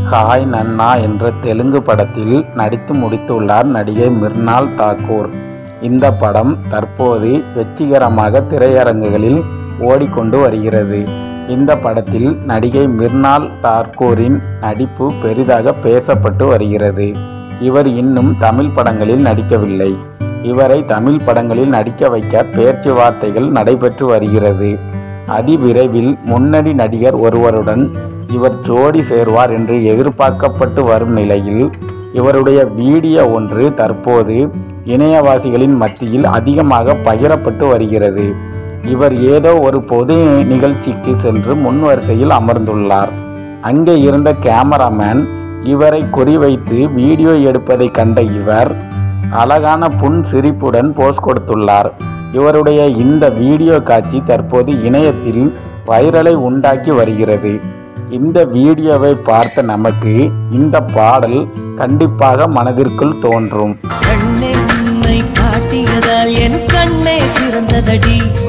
hi நன்னா என்ற தெலுங்கு படத்தில் நடித்து முடித்துள்ளார் நடிகை மிர்னால் தாக்கூர் இந்த படம் தற்போது வெற்றிகரமாக திரையரங்குகளில் ஓடிக்கொண்டு வருகிறது இந்த படத்தில் நடிகை மிர்னால் தாக்கூரின் நடிப்பு பெரிதாக பேசப்பட்டு வருகிறது இவர் இன்னும் தமிழ் படங்களில் நடிக்கவில்லை இவரை தமிழ் படங்களில் நடிக்க வைக்க பேச்சுவார்த்தைகள் நடைபெற்று வருகிறது அதிவிரைவில் முன்னணி நடிகர் ஒருவருடன் இவர் ஜோடி சேர்வார் என்று எதிர்பார்க்கப்பட்டு வரும் நிலையில் இவருடைய வீடியோ ஒன்று தற்போது இணையவாசிகளின் மத்தியில் அதிகமாக பகிரப்பட்டு வருகிறது இவர் ஏதோ ஒரு பொது நிகழ்ச்சிக்கு சென்று முன்வரிசையில் அமர்ந்துள்ளார் அங்கே இருந்த கேமராமேன் இவரை குறிவைத்து வீடியோ எடுப்பதை கண்ட இவர் அழகான புன் சிரிப்புடன் போஸ் கொடுத்துள்ளார் இவருடைய இந்த வீடியோ காட்சி தற்போது இணையத்தில் வைரலை உண்டாக்கி வருகிறது இந்த வீடியோவை பார்த்த நமக்கு இந்த பாடல் கண்டிப்பாக மனதிற்குள் தோன்றும் கண்ணென்னை காட்டியதால் என் கண்ணே சிறந்ததடி